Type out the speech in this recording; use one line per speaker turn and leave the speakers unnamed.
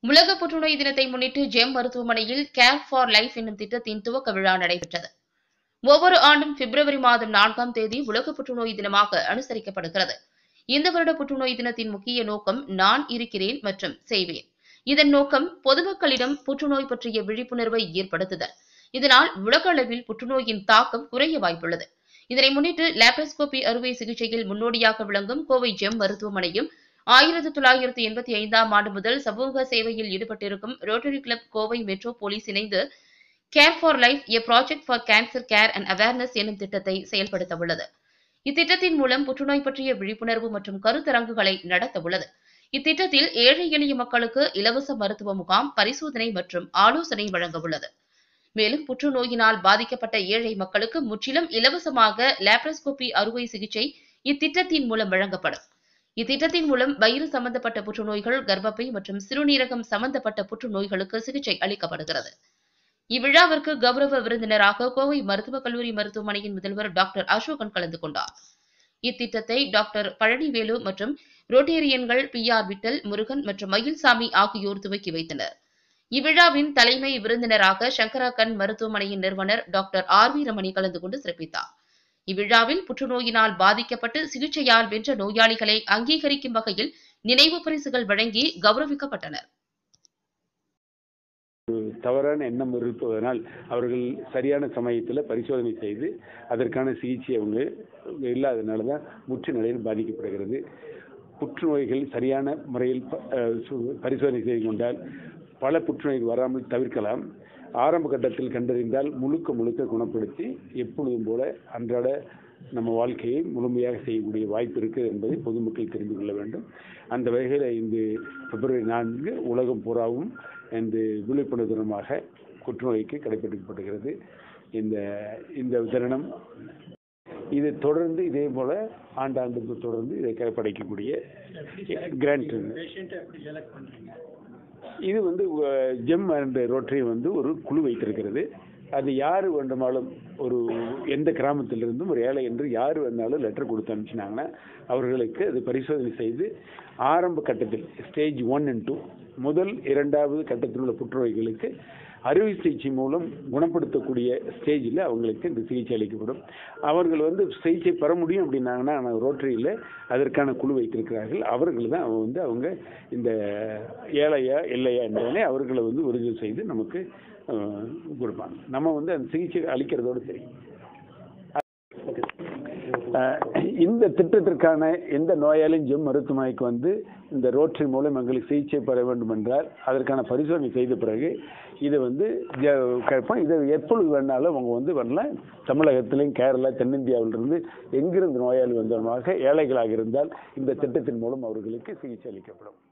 உலக புற்றுநோய் தினத்தை முன்னிட்டு ஜெம் மருத்துவமனையில் கேர் ஃபார் லைஃப் என்னும் திட்டத்தின் துவக்க விழா நடைபெற்றது ஒவ்வொரு ஆண்டும் பிப்ரவரி மாதம் நான்காம் தேதி உலக புற்றுநோய் தினமாக அனுசரிக்கப்படுகிறது இந்த வருட புற்றுநோய் தினத்தின் முக்கிய நோக்கம் நான் இருக்கிறேன் மற்றும் செய்வேன் இதன் நோக்கம் பொதுமக்களிடம் புற்றுநோய் பற்றிய விழிப்புணர்வை ஏற்படுத்துதல் இதனால் உலக அளவில் புற்றுநோயின் தாக்கம் குறைய வாய்ப்புள்ளது இதனை முன்னிட்டு லேப்ரோஸ்கோபி அறுவை சிகிச்சையில் முன்னோடியாக விளங்கும் கோவை ஜெம் மருத்துவமனையும் ஆயிரத்தி தொள்ளாயிரத்தி எண்பத்தி ஐந்தாம் ஆண்டு முதல் சமூக சேவையில் ஈடுபட்டிருக்கும் rotary club Kovai metro police இணைந்து care for life a project for cancer care and awareness எனும் திட்டத்தை செயல்படுத்த உள்ளது இத்திட்டத்தின் மூலம் புற்றுநோய் பற்றிய விழிப்புணர்வு மற்றும் கருத்தரங்குகளை நடத்த உள்ளது இத்திட்டத்தில் ஏழை எளிய மக்களுக்கு இலவச மருத்துவ முகாம் பரிசோதனை மற்றும் ஆலோசனை வழங்க உள்ளது மேலும் புற்றுநோயினால் பாதிக்கப்பட்ட ஏழை மக்களுக்கு முற்றிலும் இலவசமாக லேப்ரோஸ்கோபி அறுவை சிகிச்சை இத்திட்டத்தின் மூலம் வழங்கப்படும் இத்திட்டத்தின் மூலம் வயிறு சம்பந்தப்பட்ட புற்றுநோய்கள் கர்ப்பப்பை மற்றும் சிறுநீரகம் சம்பந்தப்பட்ட புற்றுநோய்களுக்கு சிகிச்சை அளிக்கப்படுகிறது இவ்விழாவிற்கு கௌரவ விருந்தினராக கோவை மருத்துவக் கல்லூரி மருத்துவமனையின் முதல்வர் டாக்டர் அசோகன் கலந்து கொண்டார் இத்திட்டத்தை டாக்டர் பழனிவேலு மற்றும் ரோட்டேரியன்கள் பி ஆர் விட்டல் முருகன் மற்றும் மயில்சாமி ஆகியோர் துவக்கி வைத்தனர் இவ்விழாவின் தலைமை விருந்தினராக சங்கரா கண் மருத்துவமனையின் நிறுவனர் டாக்டர் ஆர் வி ரமணி கலந்து கொண்டு சிறப்பித்தார் இவ்விழாவில் புற்றுநோயினால் பாதிக்கப்பட்டு சிகிச்சையால் வென்ற நோயாளிகளை அங்கீகரிக்கும் வகையில் நினைவு பரிசுகள் வழங்கி கௌரவிக்கப்பட்டனர்
தவறான எண்ணம் இருப்பதனால் அவர்கள் சரியான சமயத்தில் பரிசோதனை செய்து அதற்கான சிகிச்சை அவங்க இல்லாதனால தான் முற்று நிலையில் பாதிக்கப்படுகிறது புற்றுநோய்கள் சரியான முறையில் ப- அஹ் சு- பரிசோதனை செய்து கொண்டால் பல புற்றுநோய்கள் வராமல் தவிர்க்கலாம் ஆரம்ப கட்டத்தில் கண்டறிந்தால் முழுக்க முழுக்க குணப்படுத்தி எப்பொழுதும் போல அன்றாட நம்ம வாழ்க்கையை முழுமையாக செய்யக்கூடிய வாய்ப்பு இருக்குது என்பதை பொதுமக்கள் தெரிந்து கொள்ள வேண்டும் அந்த வகையில் இந்த பிப்ரவரி நான்கு உலகம் பூராவும் இந்த விழிப்புணர்வு தினமாக புற்றுநோய்க்கு கடைபிடிக்கப்படுகிறது இந்த இந்த தினம் இது தொடர்ந்து இதே போல ஆண்டாண்டுக்கு தொடர்ந்து இதை கடைப்பிடிக்கக்கூடிய கிராண்ட் இது வந்து அஹ், ஜெம் அண்ட் ரோட்டரி வந்து ஒரு குழு வைத்திருக்கிறது அது யார் வேண்டுமானாலும் ஒரு எந்த கிராமத்திலிருந்தும் ஒரு ஏழை என்று யார் வேணாலும் லெட்டர் கொடுத்து அனுப்பிச்சினாங்கன்னா அவர்களுக்கு அது பரிசோதனை செய்து ஆரம்ப கட்டத்தில் ஸ்டேஜ் ஒன் அண்ட் டூ முதல் இரண்டாவது கட்டத்தில் உள்ள புற்றுநோய்களுக்கு அறுவை சிகிச்சை மூலம் குணப்படுத்தக்கூடிய ஸ்டேஜில் அவங்களுக்கு இந்த சிகிச்சை அளிக்கப்படும் அவர்கள் வந்து சிகிச்சை பெற முடியும் அப்படின்னாங்கன்னா ஆனால் ரோட்டரியில் அதற்கான குழு வைத்திருக்கிறார்கள் அவர்கள் தான் அவங்க வந்து அவங்க இந்த ஏழையா இல்லையா என்பதனை அவர்களை வந்து உறுதி செய்து நமக்கு அஹ், கொடுப்பாங்க நம்ம வந்து அந்த சிகிச்சை அளிக்கிறதோடு சரி அஹ், இந்த திட்டத்திற்கான எந்த நோயாளியும் ஜெம் மருத்துவமனைக்கு வந்து இந்த ரோட்டரி மூலம் எங்களுக்கு சிகிச்சை பெற வேண்டும் என்றால் அதற்கான பரிசோதனை செய்த பிறகு இதை வந்து ஜ- கேட்போம் இதை எப்பொழுது வேணாலும் அவங்க வந்து வரலாம் தமிழகத்திலையும் கேரளா தென்னிந்தியாவிலிருந்து எங்கிருந்து நோயாளி வந்தவமாக ஏழைகளாக இருந்தால் இந்த திட்டத்தின் மூலம் அவர்களுக்கு சிகிச்சை அளிக்கப்படும்